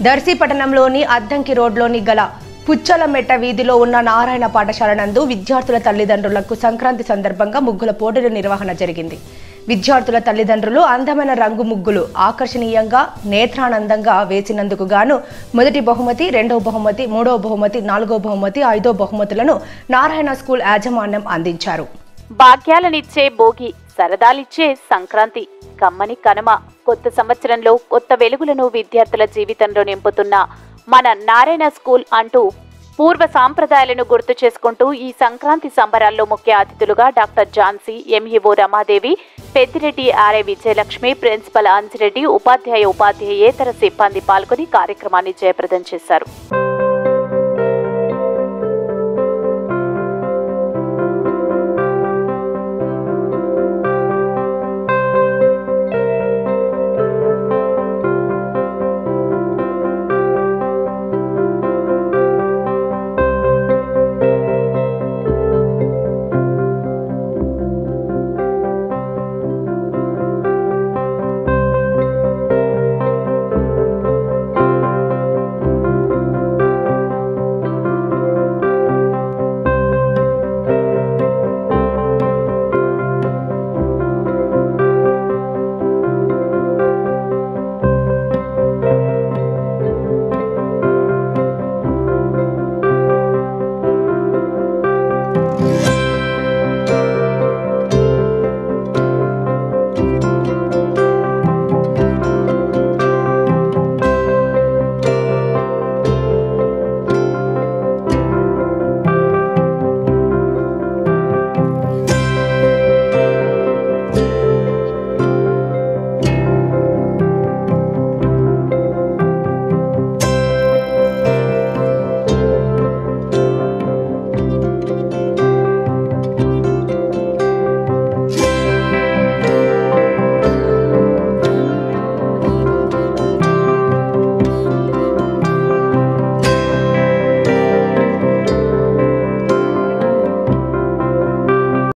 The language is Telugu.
దర్శి పట్టణంలోని అద్దంకి రోడ్లోని గల పుచ్చలమెట్ట వీధిలో ఉన్న నారాయణ పాఠశాల నందు విద్యార్థుల తల్లిదండ్రులకు సంక్రాంతి సందర్భంగా ముగ్గుల పోటీల నిర్వహణ జరిగింది విద్యార్థుల తల్లిదండ్రులు అందమైన రంగు ముగ్గులు ఆకర్షణీయంగా నేత్రానందంగా వేసినందుకు గాను మొదటి బహుమతి రెండవ బహుమతి మూడవ బహుమతి నాలుగవ బహుమతి ఐదో బహుమతులను నారాయణ స్కూల్ యాజమాన్యం అందించారు భాగ్యాలనిచ్చే భోగి సరదాలిచ్చే సంక్రాంతి కమ్మని కనుమ కొత్త సంవత్సరంలో కొత్త వెలుగులను విద్యార్థుల జీవితంలో నింపుతున్న మన నారాయణ స్కూల్ అంటూ పూర్వ సాంప్రదాయాలను గుర్తు చేసుకుంటూ ఈ సంక్రాంతి సంబరాల్లో ముఖ్య అతిథులుగా doctor Jhansi MEO Ramadevi Peddireddy RA Vijayalakshmi principal Anjireddy ఉపాధ్యాయ ఉపాధ్యాయేతర సిబ్బంది పాల్గొని కార్యక్రమాన్ని జయప్రదం చేశారు